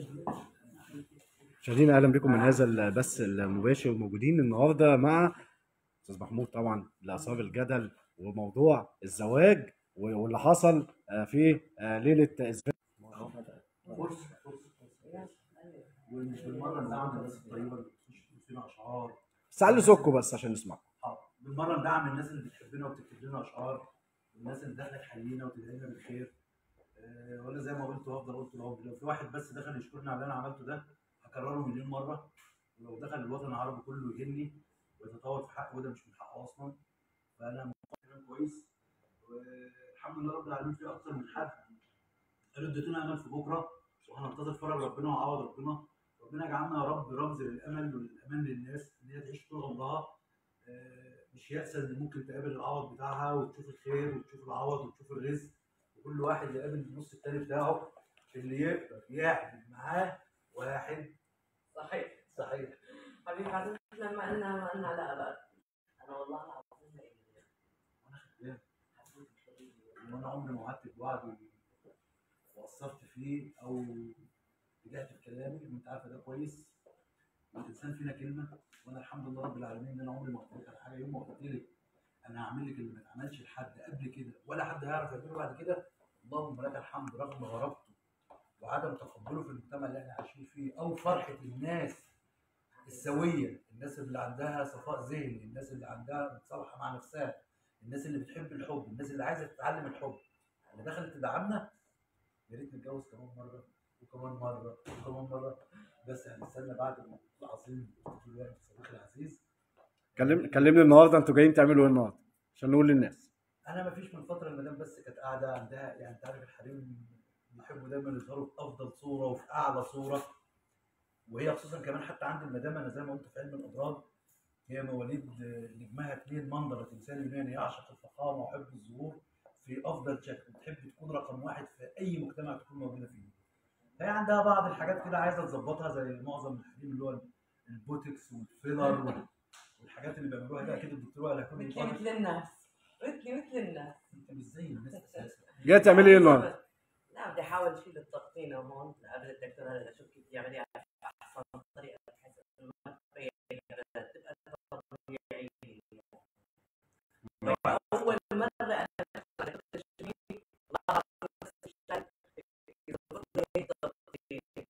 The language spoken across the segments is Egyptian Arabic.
مشاهدينا اهلا بكم من هذا البث المباشر موجودين النهارده مع استاذ محمود طبعا اللي اثار الجدل وموضوع الزواج واللي حصل آه، في آه، ليله الزواج فرصة فرصة ومش بالمرة ندعم الناس الطيبة اللي بتخش فينا أشعار بس علي صوتكم بس عشان نسمع اه بالمرة ندعم الناس اللي بتحبنا وبتكتب لنا أشعار والناس اللي داخلة تحيينا وتدعي لنا بالخير آه، وأنا زي ما قلت وأفضل قلت لو لو في واحد بس دخل يشكرني على اللي أنا عملته ده هكرره مليون مرة ولو دخل الوطن العربي كله يهني ويتطور في حقه وده مش من حقه أصلا فأنا مقدم كويس والحمد لله رب العالمين في أكتر من حد قالوا اديتونا امل في بكره وهننتظر فرج ربنا وعوض ربنا ربنا يجعلنا يا رب رمز للامل وللامان للناس ان هي تعيش طول عمرها آه، مش يأسى ان ممكن تقابل العوض بتاعها وتشوف الخير وتشوف العوض وتشوف الرزق وكل واحد يقابل النص التاني بتاعه اللي يقدر يعمل معاه واحد صحيح صحيح حبيبي عزيز لما قلنا ما قلنا لا ابدا انا والله العظيم لا إله وانا خدام حبيبي حبيبي. وانا عمري ما وعدت بوعد وقصرت فيه او رجعت في كلامي وانت عارفه ده كويس الانسان فينا كلمه وانا الحمد لله رب العالمين ان انا عمري ما قلت على حاجه يوم ما قلت لك انا هعمل لك اللي ما اتعملش لحد قبل كده ولا حد هيعرف يعمله بعد كده اللهم لك الحمد رغم غرابته وعدم تقبله في المجتمع اللي احنا عايشين فيه او فرحه الناس السويه الناس اللي عندها صفاء ذهني الناس اللي عندها متصالحه مع نفسها الناس اللي بتحب الحب الناس اللي عايزه تتعلم الحب اللي دخلت تدعمنا يا ريت نتجوز كمان مره وكمان مره وكمان مره بس هنستنى بعد العظيم دلوقتي صديقي العزيز كلم كلمني النهارده انتوا جايين تعملوا ايه النهارده عشان نقول للناس انا ما فيش من فتره المدام بس كانت قاعده عندها يعني انت عارف الحريم بيحبوا دايما يظهروا في افضل صوره وفي اعلى صوره وهي خصوصا كمان حتى عند المدام انا زي ما قلت في علم الابراج هي مواليد آه، نجمها اثنين منظر الانسان اليوناني يعشق الفخامه ويحب الظهور في افضل شكل تحب تكون رقم واحد في اي مجتمع تكون موجوده فيه فهي عندها بعض الحاجات كده عايزه تظبطها زي معظم الحريم اللي هو البوتكس والفيلر وال- والحاجات اللي بيعملوها ده اكيد الدكتور وائل هيكون مثلي مطابق. مثل الناس مثلي مثل الناس انت مش زي الناس اساسا جاي تعملي ايه النهارده لا بدي احاول اشيل التقطينه هون قبل الدكتور هلا اشوف كيف يعملها احسن طريقه بحيث إنه ما تبين الغداء، تبقى طبيعيه اول مره انا عملت تجميل، الله أعلم بس عشان يظبط لي هي التقطينة.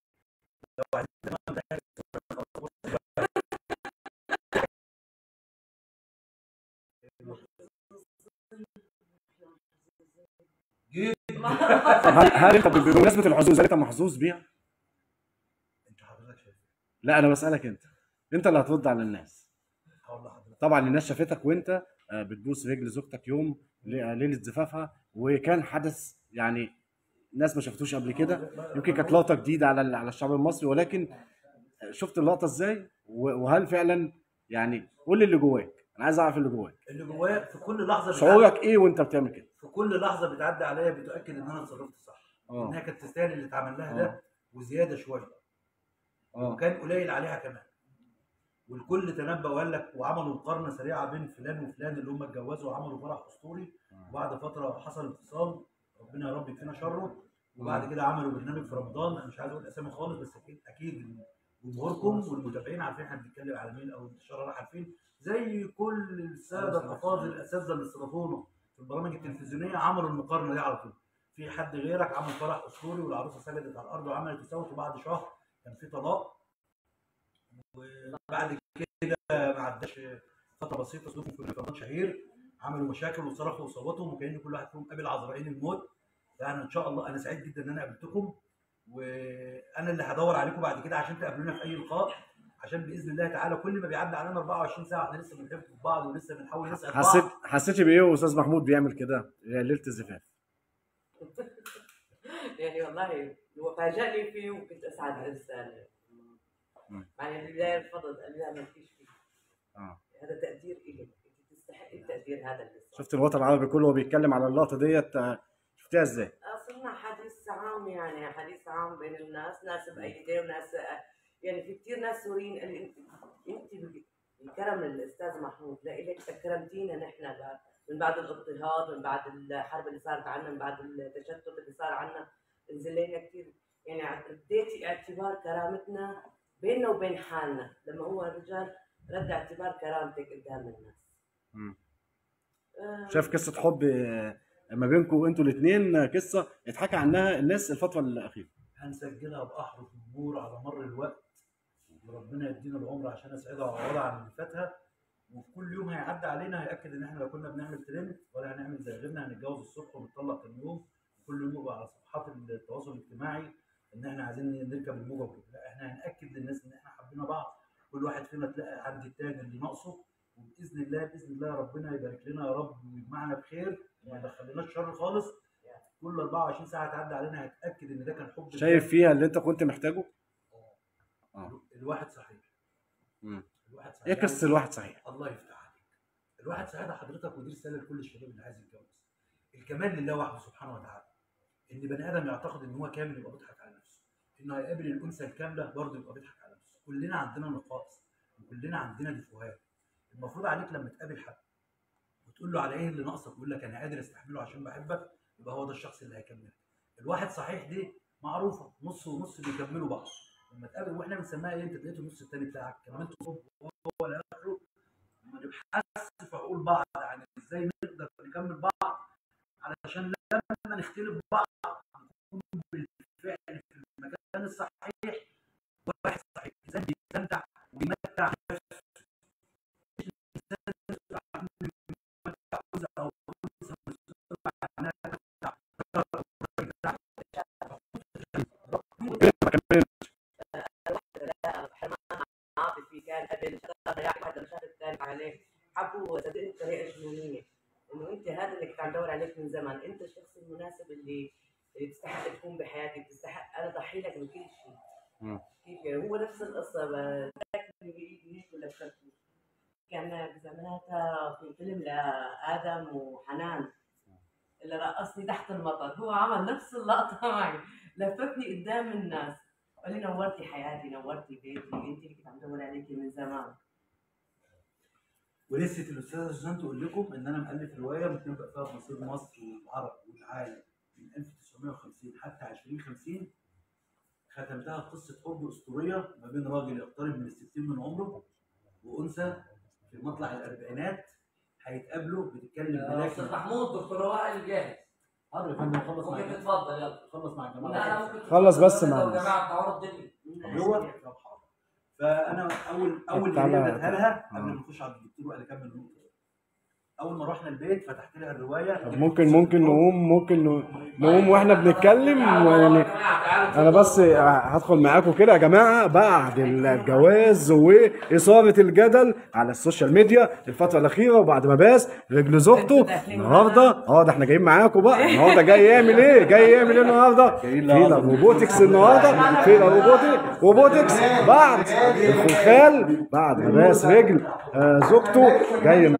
طب هل هل انت بمناسبه الحظوظ هل انت محظوظ بيها؟ انت حضرتك شايف لا انا بسالك انت انت اللي هترد على الناس هقول لحضرتك طبعا الناس شافتك وانت آه، بتبوس رجل زوجتك يوم ل- ليله زفافها وكان حدث يعني ناس ما شافتوش قبل كده يمكن كانت لقطه جديده على ال- على الشعب المصري ولكن شفت اللقطه ازاي و- وهل فعلا يعني قول لي اللي جواك انا عايز اعرف اللي جواك اللي جوايا في كل لحظه بتعدي- شعورك ايه وانت بتعمل كده في كل لحظه بتعدي عليا بتؤكد ان انا اتصرفت صح اه انها كانت تستاهل اللي اتعمل لها آه. ده وزياده شويه اه وكان قليل عليها كمان والكل تنبأ وقال لك وعملوا مقارنه سريعه بين فلان وفلان اللي هم اتجوزوا وعملوا فرح اسطوري وبعد فتره حصل اتصال ربنا يا رب يكفينا شره وبعد كده عملوا برنامج في رمضان انا مش عايز اقول اسامي خالص بس اكيد اكيد جمهوركم والمتابعين عارفين احنا بنتكلم على مين او الانتشار رايح فين زي كل الساده الافاضل الاساتذه اللي استضافونا في البرامج التلفزيونيه عملوا المقارنه دي على طول في حد غيرك عمل فرح اسطوري والعروسه سجدت على الارض وعملت وسوت وبعد شهر كان في طلاق وبعد كده ما عداش فتره بسيطه صدفوا في رمضان شهير عملوا مشاكل وصرخوا وصوتهم وكان كل واحد فيهم قابل عزرائيل الموت يعني ان شاء الله انا سعيد جدا ان انا قابلتكم وانا اللي هدور عليكم بعد كده عشان تقابلونا في اي لقاء عشان باذن الله تعالى كل ما بيعدي علينا 24 ساعه احنا لسه بنحب في بعض ولسه بنحاول نسال بعض حسيت حسيت بايه واستاذ محمود بيعمل كده ليله الزفاف يعني والله هو فاجأني فيه وكنت اسعد انسان مم. يعني البدايه الفضل قال لا ما فيش فيه اه هذا تقدير إلك انت تستحق التقدير هذا اللي صار. شفت الوطن العربي كله وهو بيتكلم على اللقطه ديت آه، شفتها ازاي؟ صرنا حديث عام يعني حديث عام بين الناس ناس بأيديه وناس يعني في كثير ناس سوريين قال لي انت انت الكرم للاستاذ محمود لإلك اكرمتينا نحن ل- من بعد الاضطهاد من بعد الحرب اللي صارت عنا من بعد التشتت اللي صار عنا نزلنا كثير يعني اديتي اعتبار اعتبار كرامتنا بيننا وبين حالنا لما هو الرجال رد اعتبار كرامتك قدام الناس مم. آه، شايف قصه حب آه، ما بينكم انتوا الاثنين قصه اتحكى عنها الناس الفتره الاخيره هنسجلها باحرف النور على مر الوقت وربنا يدينا العمر عشان اسعدها وأعوضها عن اللي فاتها وفي كل يوم هيعدي علينا هياكد ان احنا لو كنا بنعمل ترند ولا هنعمل زي غيرنا هنتجوز الصبح ونطلق تاني يوم وكل يوم يبقى على صفحات التواصل الاجتماعي ان احنا عايزين نركب الموجه وكده لا احنا هناكد للناس ان احنا حابين بعض كل واحد فينا تلاقي عند التاني اللي ناقصه وباذن الله باذن الله ربنا يبارك لنا يا رب ويجمعنا بخير وما يدخلناش شر خالص كل 24 ساعه تعدي علينا هتاكد ان ده كان حب شايف فيها اللي انت كنت محتاجه اه الواحد صحيح مم. الواحد صحيح ايه قصه الواحد صحيح الله يفتح عليك الواحد صحيح ده حضرتك ودي رساله لكل الشباب اللي عايز يتجوز الكمال لله وحده سبحانه وتعالى ان بني ادم يعتقد ان هو كامل يبقى بيضحك على نفسه انه هيقابل الانثى الكامله برضه يبقى بيضحك على نفسه كلنا عندنا نقائص وكلنا عندنا ديفوهات المفروض عليك لما تقابل حد وتقول له على ايه اللي ناقصك ويقول لك انا قادر استحمله عشان بحبك يبقى هو ده الشخص اللي هيكملك الواحد صحيح دي معروفه نص ونص بيكملوا بعض لما تقابل واحنا بنسميها ايه انت لقيت النص التاني بتاعك كملته حب هو لاخره لما نبحث في عقول بعض عن ازاي نقدر نكمل بعض علشان لما نختلف بعض نكون بالفعل في المكان الصحيح واحد صحيح انسان بيستمتع وبيمتع نفسه مش إنسان يسمع كل يمتع جوزها او جوزها مسؤول عنها تمتع. حرمان عاطفي كان قبل ضيع واحدة مش الثاني عليه حبوا صدقني بطريقة جنونية انه انت هذا اللي كنت عم دور عليك من زمان انت الشخص المناسب اللي اللي تستحق تكون بحياتي بتستحق انا ضحي لك بكل شيء مم. كيف يعني هو نفس القصة بتذكرني بإيدي هيك ولا بشكل كان بزماناتها في فيلم لآدم وحنان اللي رقصني تحت المطر هو عمل نفس اللقطة معي لفتني قدام الناس قال لي نورتي حياتي نورتي بيتي انت اللي كنت عم دور عليكي من زمان ولسه الاستاذه سوزان تقول لكم ان انا مؤلف روايه بتنبأ فيها بمصير مصر والعرب والعالم من 1950 حتى 2050 ختمتها بقصه حب اسطوريه ما بين راجل يقترب من الستين من عمره وانثى في مطلع الاربعينات هيتقابلوا بتتكلم يا استاذ بلكن محمود دكتور وائل جاهز حاضر يا فندم خلص ممكن مع تتفضل يلا خلص مع لا لا الجماعه ممكن خلص بس تتفضل مع يا الناس. جماعه تنوروا الدنيا هو فانا اول اول تعالى- هديه اديتها لها آه. قبل ما نخش على الدكتور وقال اكمل النقطه اول ما رحنا البيت فتحت لها الروايه طب ممكن ممكن نقوم ممكن نقوم واحنا بنتكلم يعني انا بس هدخل معاكم كده يا جماعه بعد الجواز واثاره الجدل على السوشيال ميديا الفتره الاخيره وبعد ما باس رجل زوجته النهارده اه ده احنا جايين معاكم بقى النهارده جاي يعمل ايه جاي يعمل ايه النهارده في روبوتكس النهارده في روبوتكس روبوتكس بعد الخلخال بعد ما باس رجل آه زوجته جاي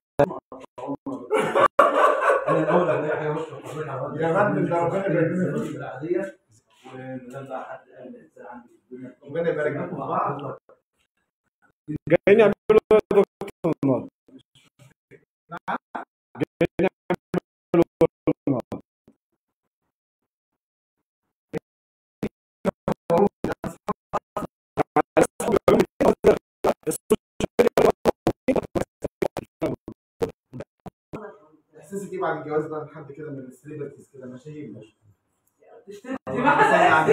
انا الاول هلاقي حاجه بس يا فندم ده ربنا يبارك لنا فيك. العاديه ولما بقى حد قال الانسان عندي في الدنيا ربنا يبارك لكم مع بعض بعض جايين يعملوا ايه يا دكتور النهارده جايين يعملوا ايه النهارده احساسك ايه بعد الجواز بقى حد كده من السليبرتيز كده مشاهير تشتري ربنا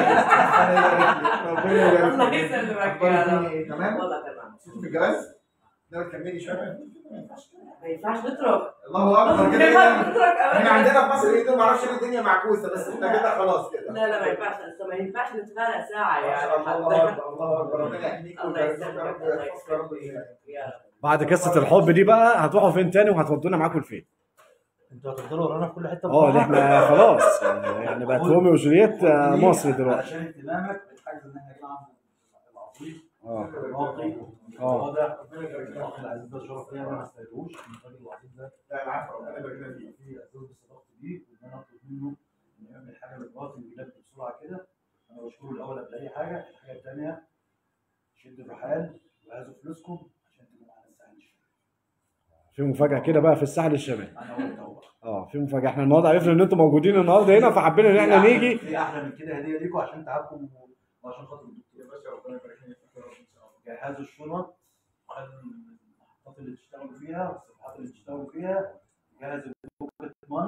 يبارك الله لك. يسلمك أخبار يا الدنيا رب إيه؟ تمام والله تمام في الجواز ناوي تكملي شويه ما ينفعش نترك الله اكبر ما كده ينفعش كده نترك احنا أبداً. عندنا في مصر ايه ما اعرفش ليه الدنيا معكوسه بس احنا كده خلاص كده لا لا ما ينفعش أصلاً ما ينفعش نتفارق ساعة ما يعني شاء الله الله حتى اكبر الله اكبر ربنا يحميك الله ويبارك لك يا يسلمك رب الله ويحفظك يا رب يسلمك يا رب بعد قصه الحب دي بقى هتروحوا فين تاني وهتودونا معاكم لفين؟ انتوا هتفضلوا ورانا في كل حته اه اللي احنا خلاص يعني يعني بقت روميو وجولييت آه، مصر دلوقتي عشان اهتمامك بالحاجز ان احنا جماعه العظيم اه الراقي اه الواضح الاخ العزيز ده شرف ليا انا ما استاهلوش من الراجل العظيم ده لا العفو ربنا يبارك لك فيك في اعتز بصداقتي بيه وان انا اطلب منه انه يعمل حاجه لمراتي ويلبي بسرعه كده انا بشكره الاول قبل اي حاجه الحاجه الثانيه شد الرحال وعايزوا فلوسكم عشان تبقوا معانا الساحل الشمالي في مفاجاه كده بقى في الساحل الشمالي انا قلت اهو اه في مفاجاه احنا النهارده عرفنا ان انتم موجودين النهارده هنا فحبينا ان احنا نيجي في احلى من كده هديه ليكم عشان تعبكم وعشان خاطر الدكتور يا باشا ربنا يبارك لك يا رب ان شاء الله جهزوا الشنط خلوا المحطات اللي تشتغلوا فيها والصفحات اللي تشتغلوا فيها جهزوا البوكت ماني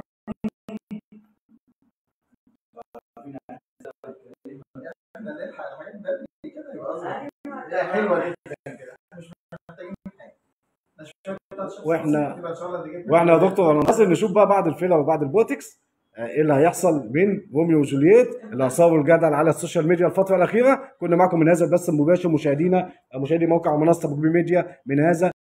احنا نلحق الحاجات بدري كده يبقى قصدي أيوة. لا حلوه جدا كده احنا مش محتاجين حاجه احنا شوية تاتش أبس وإحنا- تبقى ان شاء الله اللي جبنا واحنا يا دكتور انا ناصر نشوف بقى بعد الفيلر وبعد البوتكس آه، ايه اللي هيحصل بين روميو وجولييت اللي اثاروا الجدل على السوشيال ميديا الفتره الاخيره كنا معكم من هذا البث المباشر مشاهدينا آه، مشاهدي موقع ومنصه بوبي ميديا من هذا